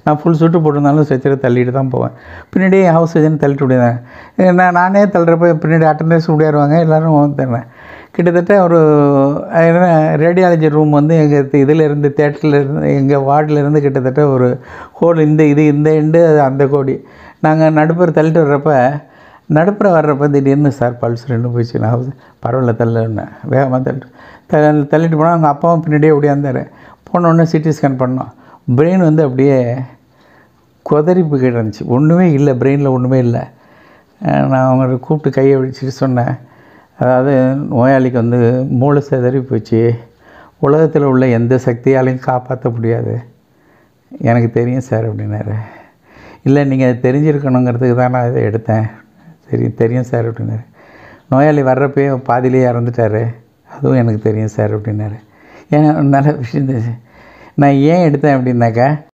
நான் ஃபுல் சுட்டு போட்டிருந்தாலும் ஸ்ட்ரெச்சரை தள்ளிட்டு தான் போவேன் பின்னாடியே ஹவுஸ் சர்ஜன் தள்ளிட்டு விடுவேன் நான் நானே தள்ளுறப்ப பின்னாடி அட்டண்டன்ஸ் முடியாருவாங்க எல்லோரும் தருவேன் கிட்டத்தட்ட ஒரு என்ன ரேடியாலஜி ரூம் வந்து எங்கள் இதில் இருந்து தேட்டரில் இருந்து எங்கள் வார்டில் இருந்து கிட்டத்தட்ட ஒரு ஹோல் இந்த இது இந்த எண்டு அது அந்த கோடி நாங்கள் நடுப்புற தள்ளிட்டு வர்றப்ப நடுப்புற வர்றப்ப திடீர்னு சார் பல்ஸ் ரெண்டு போயிடுச்சு நான் வந்து பரவாயில்ல தள்ளுன்னேன் வேகமாக தள்ளிட்டு த தள்ளிட்டு போனால் அவங்க அப்பாவும் பின்னாடியே ஓடியாந்தார் போன உடனே சிடி ஸ்கேன் பண்ணோம் பிரெயின் வந்து அப்படியே குதறி போய்கிட்டு இருந்துச்சு ஒன்றுமே இல்லை பிரெயினில் ஒன்றுமே இல்லை அஹ் நான் அவங்களை கூப்பிட்டு கையை பிடிச்சிட்டு சொன்னேன் அதாவது நோயாளிக்கு வந்து மூளை சிதறி போச்சு உலகத்தில் உள்ள எந்த சக்தியாலையும் காப்பாற்ற முடியாது எனக்கு தெரியும் சார் அப்படின்னாரு இல்லை நீங்கள் அது தெரிஞ்சிருக்கணுங்கிறதுக்கு தான் நான் இதை எடுத்தேன் சரி தெரியும் சார் அப்படின்னாரு நோயாளி வர்றப்பயே பாதியிலே இறந்துட்டாரு அதுவும் எனக்கு தெரியும் சார் அப்படின்னாரு ஏன்னா நல்ல விஷயம் தெரிஞ்சு நான் ஏன் எடுத்தேன் அப்படின்னாக்கா